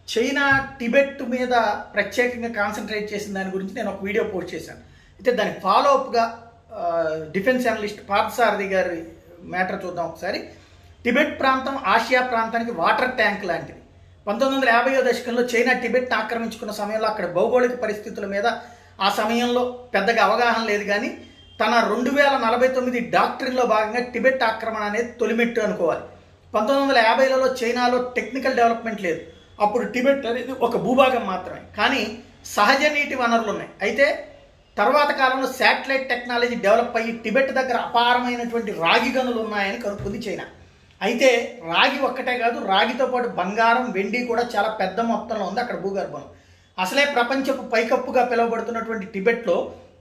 China Tibet మీద ప్రత్యేకంగా concentrate చేసిన దాని గురించి నేను ఒక వీడియో పోస్ట్ చేశాను అయితే దాని ఫాలో అప్గా డిఫెన్స్ అనలిస్ట్ పార్థసారథి గారి మ్యాటర్ చూద్దాం ఒకసారి టిబెట్ ప్రాంతం ఆసియా ప్రాంతానికి వాటర్ ట్యాంక్ లాంటిది పంతొమ్మిది వందల యాభైవ దశకంలో చైనా టిబెట్ ఆక్రమించుకున్న సమయంలో అక్కడ భౌగోళిక పరిస్థితుల మీద ఆ సమయంలో పెద్దగా అవగాహన లేదు కానీ తన రెండు వేల నలభై తొమ్మిది డాక్టరీన్లో భాగంగా టిబెట్ ఆక్రమణ అనేది తొలిమెట్టు అనుకోవాలి పంతొమ్మిది వందల యాభైలలో చైనాలో టెక్నికల్ డెవలప్మెంట్ లేదు అప్పుడు టిబెట్ అనేది ఒక భూభాగం మాత్రమే కానీ సహజ నీటి వనరులు ఉన్నాయి అయితే తర్వాత కాలంలో శాటిలైట్ టెక్నాలజీ డెవలప్ అయ్యి టిబెట్ దగ్గర అపారమైనటువంటి రాగి గనులు ఉన్నాయని కనుక్కుంది చైనా అయితే రాగి ఒక్కటే కాదు రాగితో పాటు బంగారం వెండి కూడా చాలా పెద్ద మొత్తంలో ఉంది అక్కడ భూగర్భం అసలే ప్రపంచపు పైకప్పుగా పిలువబడుతున్నటువంటి టిబెట్లో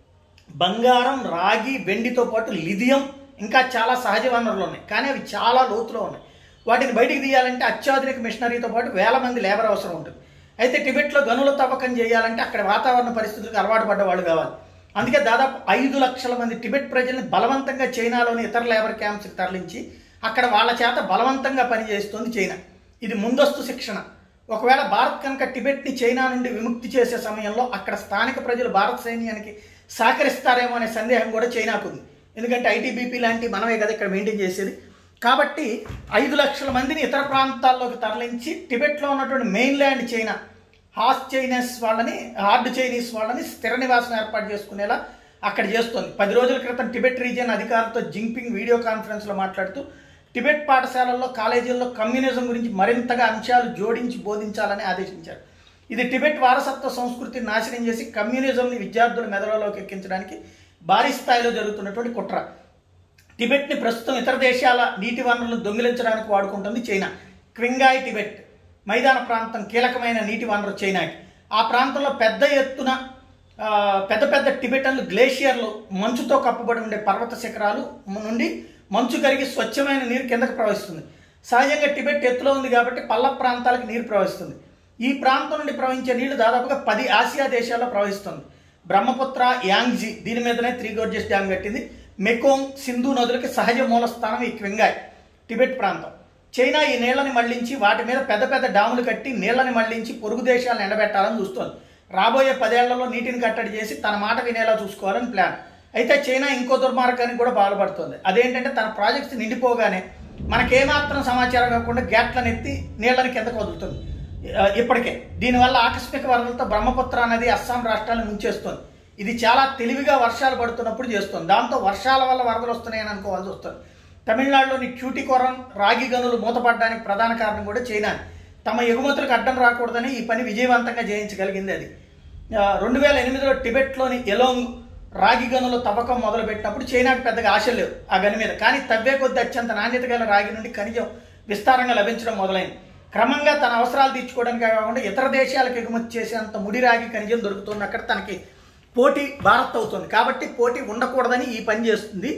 బంగారం రాగి వెండితో పాటు లిథియం ఇంకా చాలా సహజ వనరులు ఉన్నాయి కానీ అవి చాలా లోతులో ఉన్నాయి వాటిని బయటికి తీయాలంటే అత్యాధునిక మిషనరీతో పాటు వేల మంది లేబర్ అవసరం ఉంటుంది అయితే టిబెట్లో గనుల తవ్వకం చేయాలంటే అక్కడ వాతావరణ పరిస్థితులకు అలవాటు పడ్డ వాళ్ళు కావాలి అందుకే దాదాపు ఐదు లక్షల మంది టిబెట్ ప్రజల్ని బలవంతంగా చైనాలోని ఇతర లేబర్ క్యాంప్స్కి తరలించి అక్కడ వాళ్ళ చేత బలవంతంగా పనిచేస్తుంది చైనా ఇది ముందస్తు శిక్షణ ఒకవేళ భారత్ కనుక టిబెట్ని చైనా నుండి విముక్తి చేసే సమయంలో అక్కడ స్థానిక ప్రజలు భారత సైన్యానికి సహకరిస్తారేమో అనే సందేహం కూడా చైనాకు ఉంది ఎందుకంటే ఐటీబీపీ లాంటి మనమే కదా ఇక్కడ మెయింటైన్ చేసేది కాబట్టి ఐదు లక్షల మందిని ఇతర ప్రాంతాల్లోకి తరలించి టిబెట్లో ఉన్నటువంటి main land China Han Chinese వాళ్ళని హార్డ్ చైనీస్ వాళ్ళని స్థిర నివాసం ఏర్పాటు చేసుకునేలా అక్కడ చేస్తుంది పది రోజుల క్రితం టిబెట్ రీజియన్ అధికారులతో జింపింగ్ వీడియో కాన్ఫరెన్స్లో మాట్లాడుతూ టిబెట్ పాఠశాలల్లో కాలేజీల్లో కమ్యూనిజం గురించి మరింతగా అంశాలు జోడించి బోధించాలని ఆదేశించారు ఇది టిబెట్ వారసత్వ సంస్కృతిని నాశనం చేసి కమ్యూనిజంని విద్యార్థుల మెదడులోకి ఎక్కించడానికి భారీ స్థాయిలో జరుగుతున్నటువంటి కుట్ర టిబెట్ని ప్రస్తుతం ఇతర దేశాల నీటి వనరులను దొంగిలించడానికి వాడుకుంటుంది చైనా క్వింగాయ్ టిబెట్ మైదాన ప్రాంతం కీలకమైన నీటి వనరు చైనాకి ఆ ప్రాంతంలో పెద్ద ఎత్తున ఆ, పెద్ద పెద్ద టిబెటన్లు గ్లేషియర్లు మంచుతో కప్పబడి ఉండే పర్వత శిఖరాలు నుండి మంచు కరిగి స్వచ్ఛమైన నీరు కిందకు ప్రవహిస్తుంది సహజంగా టిబెట్ ఎత్తులో ఉంది కాబట్టి పల్ల ప్రాంతాలకు నీరు ప్రవహిస్తుంది ఈ ప్రాంతం నుండి ప్రవహించే నీళ్లు దాదాపుగా పది ఆసియా దేశాల్లో ప్రవహిస్తుంది బ్రహ్మపుత్ర యాంగ్జీ దీని మీదనే త్రీ గోర్జెస్ డ్యామ్ కట్టింది మెకోంగ్ సింధు నదులకి సహజ మూల స్థానం ఈ క్వింగాయ్ టిబెట్ ప్రాంతం చైనా ఈ నీళ్లని మళ్లించి వాటి మీద పెద్ద పెద్ద డాములు కట్టి నీళ్లని మళ్లించి పొరుగు దేశాలను ఎండబెట్టాలని చూస్తోంది రాబోయే పదేళ్లలో నీటిని కట్టడి చేసి తన మాట వినేలా చూసుకోవాలని ప్లాన్ అయితే చైనా ఇంకో దుర్మార్గానికి కూడా బాధపడుతుంది అదేంటంటే తన ప్రాజెక్ట్స్ నిండిపోగానే మనకేమాత్రం సమాచారం కాకుండా గ్యాట్లను ఎత్తి నీళ్లని కిందకు వదులుతుంది ఆ, ఇప్పటికే దీనివల్ల ఆకస్మిక వరదలతో బ్రహ్మపుత్ర నది అస్సాం రాష్ట్రాలను ముంచేస్తుంది ఇది చాలా తెలివిగా వర్షాలు పడుతున్నప్పుడు చేస్తుంది దాంతో వర్షాల వల్ల వరదలు వస్తున్నాయని అనుకోవాల్సి వస్తుంది తమిళనాడులోని క్యూటికోరం రాగి గనులు మూతపడడానికి ప్రధాన కారణం కూడా చైనా తమ ఎగుమతులకు అడ్డం రాకూడదని ఈ పని విజయవంతంగా చేయించగలిగింది అది ఆ, రెండు వేల ఎనిమిదిలో టిబెట్లోని ఎలోంగ్ రాగి గనుల తవ్వకం మొదలుపెట్టినప్పుడు చైనాకు పెద్దగా ఆశలు లేవు ఆ గని మీద కానీ తవ్వే కొద్ది అత్యంత నాణ్యత గల రాగి నుండి ఖనిజం విస్తారంగా లభించడం మొదలైంది క్రమంగా తన అవసరాలు తీర్చుకోవడానికే కాకుండా ఇతర దేశాలకు ఎగుమతి చేసేంత ముడి రాగి ఖనిజం దొరుకుతుంది అక్కడ తనకి పోటీ భారత్ అవుతుంది కాబట్టి పోటీ ఉండకూడదని ఈ పని చేస్తుంది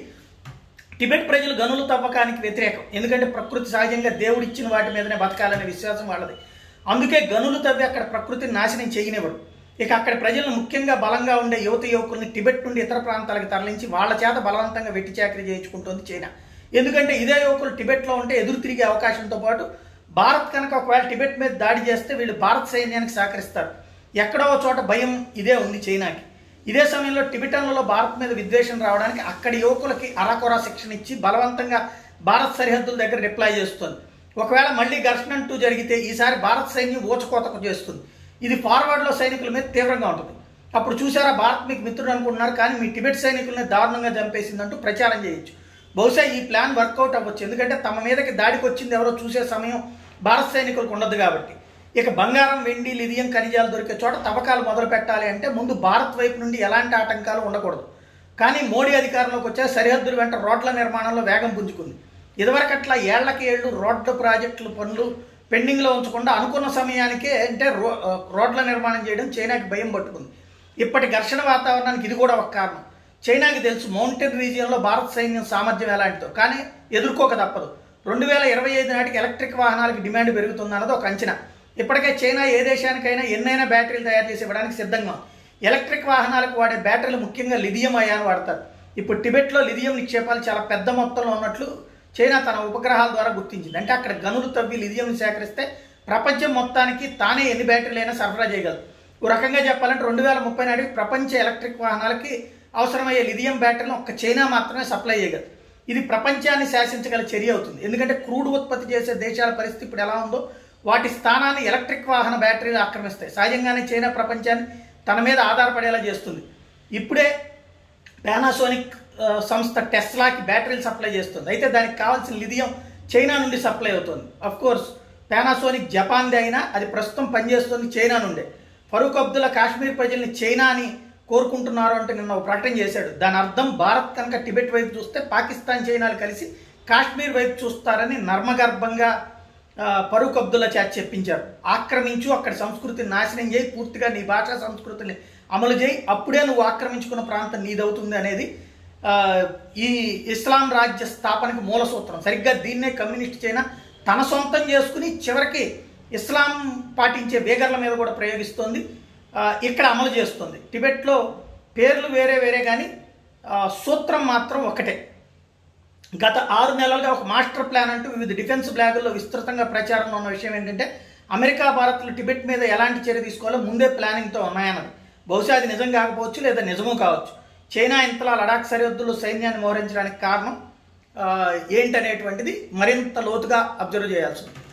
టిబెట్ ప్రజలు గనుల తవ్వకానికి వ్యతిరేకం ఎందుకంటే ప్రకృతి సహజంగా దేవుడిచ్చిన వాటి మీదనే బతకాలనే విశ్వాసం వాళ్ళది అందుకే గనులు తవ్వి అక్కడ ప్రకృతిని నాశనం చేయనివ్వరు ఇక అక్కడ ప్రజలను ముఖ్యంగా బలంగా ఉండే యువత యువకుల్ని టిబెట్ నుండి ఇతర ప్రాంతాలకు తరలించి వాళ్ళ చేత బలవంతంగా వెట్టి చాకరీ చేయించుకుంటుంది చైనా ఎందుకంటే ఇదే యువకులు టిబెట్లో ఉంటే ఎదురు తిరిగే అవకాశంతో పాటు భారత్ కనుక ఒకవేళ టిబెట్ మీద దాడి చేస్తే వీళ్ళు భారత సైన్యానికి సహకరిస్తారు ఎక్కడో ఒక చోట భయం ఇదే ఉంది చైనాకి ఇదే సమయంలో టిబెటన్లలో భారత్ మీద విద్వేషం రావడానికి అక్కడి యువకులకి అరాకొరా శిక్షణ ఇచ్చి బలవంతంగా భారత్ సరిహద్దుల దగ్గర రిప్లై చేస్తుంది ఒకవేళ మళ్ళీ ఘర్షణ అంటూ జరిగితే ఈసారి భారత సైన్యం ఊచకోతకు చేస్తుంది ఇది ఫార్వర్డ్లో సైనికుల మీద తీవ్రంగా ఉంటుంది అప్పుడు చూసారా భారత్ మీకు మిత్రుడు అనుకుంటున్నారు కానీ మీ టిబెట్ సైనికుల్ని దారుణంగా చంపేసిందంటూ ప్రచారం చేయొచ్చు బహుశా ఈ ప్లాన్ వర్కౌట్ అవ్వచ్చు ఎందుకంటే తమ మీదకి దాడికి వచ్చింది ఎవరో చూసే సమయం భారత సైనికులకు ఉండదు కాబట్టి ఇక బంగారం వెండి లిథియం ఖనిజాలు దొరికే చోట తవ్వకాలు మొదలు పెట్టాలి అంటే ముందు భారత్ వైపు నుండి ఎలాంటి ఆటంకాలు ఉండకూడదు కానీ మోడీ అధికారంలోకి వచ్చే సరిహద్దుల వెంట రోడ్ల నిర్మాణంలో వేగం పుంజుకుంది ఇదివరకు అట్లా ఏళ్లకి ఏళ్ళు రోడ్ల ప్రాజెక్టులు పనులు పెండింగ్లో ఉంచకుండా అనుకున్న సమయానికే అంటే రో రోడ్ల నిర్మాణం చేయడం చైనాకి భయం పట్టుకుంది ఇప్పటి ఘర్షణ వాతావరణానికి ఇది కూడా ఒక కారణం చైనాకి తెలుసు మౌంటైన్ రీజియన్లో భారత సైన్యం సామర్థ్యం ఎలాంటిదో కానీ ఎదుర్కోక తప్పదు రెండు వేల ఇరవై ఐదు నాటికి ఎలక్ట్రిక్ వాహనాలకు డిమాండ్ పెరుగుతుందన్నది ఒక అంచనా ఇప్పటికే చైనా ఏ దేశానికైనా ఎన్నైనా బ్యాటరీలు తయారు చేసి ఇవ్వడానికి సిద్ధంగా ఉంది. ఎలక్ట్రిక్ వాహనాలకు వాడే బ్యాటరీలు ముఖ్యంగా లిథియం అయాన్ వాడతారు ఇప్పుడు టిబెట్లో లిథియం నిక్షేపాలు చాలా పెద్ద మొత్తంలో ఉన్నట్లు చైనా తన ఉపగ్రహాల ద్వారా గుర్తించింది అంటే అక్కడ గనులు తవ్వి లిథియం సేకరిస్తే ప్రపంచం మొత్తానికి తానే ఎన్ని బ్యాటరీలైనా సరఫరా చేయగలదు ఓ రకంగా చెప్పాలంటే రెండు వేల ముప్పై నాటికి ప్రపంచ ఎలక్ట్రిక్ వాహనాలకి అవసరమయ్యే లిథియం బ్యాటరీలను ఒక్క చైనా మాత్రమే సప్లై చేయగలదు ఇది ప్రపంచాన్ని శాసించగల చర్య అవుతుంది ఎందుకంటే క్రూడ్ ఉత్పత్తి చేసే దేశాల పరిస్థితి ఇప్పుడు ఎలా ఉందో వాటి స్థానాన్ని ఎలక్ట్రిక్ వాహన బ్యాటరీలు ఆక్రమిస్తాయి సహజంగానే చైనా ప్రపంచాన్ని తన మీద ఆధారపడేలా చేస్తుంది ఇప్పుడే పానాసోనిక్ ఆ, సంస్థ టెస్లాకి బ్యాటరీలు సప్లై చేస్తుంది అయితే దానికి కావాల్సిన లిథియం చైనా నుండి సప్లై అవుతుంది అఫ్ కోర్స్ పానాసోనిక్ జపాన్ది అయినా అది ప్రస్తుతం పనిచేస్తుంది చైనా నుండే ఫరూక్ అబ్దుల్లా కాశ్మీర్ ప్రజల్ని చైనాని కోరుకుంటున్నారు అంటే నిన్న ఒక ప్రకటన చేశాడు దాని అర్థం భారత్ కనుక టిబెట్ వైపు చూస్తే పాకిస్తాన్ చైనాలు కలిసి కాశ్మీర్ వైపు చూస్తారని నర్మగర్భంగా ఆ, ఫరూక్ అబ్దుల్లా చేత చెప్పించారు ఆక్రమించు అక్కడ సంస్కృతిని నాశనం చేయి పూర్తిగా నీ భాషా సంస్కృతిని అమలు చేయి అప్పుడే నువ్వు ఆక్రమించుకున్న ప్రాంతం నీదవుతుంది అనేది ఆ, ఈ ఇస్లాం రాజ్య స్థాపనకి మూల సూత్రం సరిగ్గా దీన్నే కమ్యూనిస్ట్ చైనా తన సొంతం చేసుకుని చివరికి ఇస్లాం పాటించే వేగర్ల మీద కూడా ప్రయోగిస్తోంది ఆ, ఇక్కడ అమలు చేస్తుంది టిబెట్లో పేర్లు వేరే వేరే కానీ ఆ, సూత్రం మాత్రం ఒకటే గత ఆరు నెలలుగా ఒక మాస్టర్ ప్లాన్ అంటూ వివిధ డిఫెన్స్ బ్లాగుల్లో విస్తృతంగా ప్రచారంలో ఉన్న విషయం ఏంటంటే అమెరికా భారత్లు టిబెట్ మీద ఎలాంటి చర్య తీసుకోవాలో ముందే ప్లానింగ్తో ఉన్నాయన్నది బహుశా అది నిజం కాకపోవచ్చు లేదా నిజమూ కావచ్చు చైనా ఇంతలా లడాక్ సరిహద్దుల్లో సైన్యాన్ని మోహరించడానికి కారణం ఆ, ఏంటనేటువంటిది మరింత లోతుగా అబ్జర్వ్ చేయాల్సి ఉంది